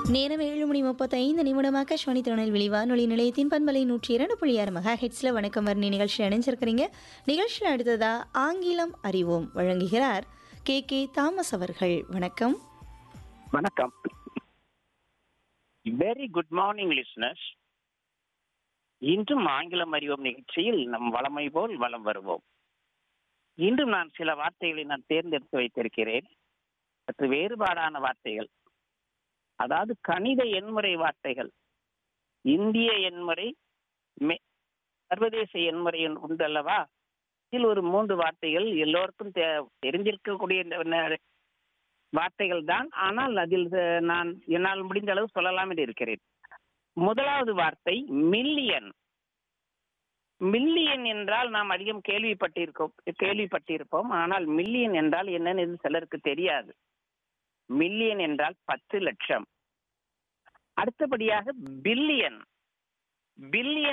நேரம் ஏழு மணி முப்பத்தைந்து நிமிடம் ஆகாஷ்வாணி திருநெல்வேலி வானொலி நிலையத்தின் பண்பலை நூற்றி இரண்டு புள்ளி ஆறு மெகா ஹெட்ஸில் வணக்கம் வர்ணி நிகழ்ச்சி அணிஞ்சிருக்கிறீங்க நிகழ்ச்சியில் அடுத்ததா ஆங்கிலம் அறிவோம் வழங்குகிறார் கே கே தாமஸ் அவர்கள் வணக்கம் வணக்கம் வெரி குட் மார்னிங் லிஸ்னஸ் இன்றும் ஆங்கிலம் அறிவோம் நிகழ்ச்சியில் நம் வளமை போல் வலம் வருவோம் இன்றும் நான் சில வார்த்தைகளை நான் தேர்ந்தெடுத்து வைத்திருக்கிறேன் சற்று வேறுபாடான வார்த்தைகள் அதாவது கணித எண்முறை வார்த்தைகள் இந்திய எண்முறை மே- சர்வதேச எண்முறை என்று உண்டு அல்லவா இதில் ஒரு மூன்று வார்த்தைகள் எல்லோருக்கும் தெ- தெரிஞ்சிருக்கக்கூடிய இந்த- இந்த வார்த்தைகள் தான் ஆனால் அதில் அஹ், நான் என்னால் முடிந்த அளவு சொல்லலாம் என்று இருக்கிறேன் முதலாவது வார்த்தை மில்லியன் மில்லியன் என்றால் நாம் அதிகம் கேள்விப்பட்டிருக்கோம் கேள்விப்பட்டிருப்போம் ஆனால் மில்லியன் என்றால் என்னன்னு இது சிலருக்கு தெரியாது மில்லியன் என்றால் பத்து லட்சம் அடுத்தபடியாக பில்லியன் பில்லியன்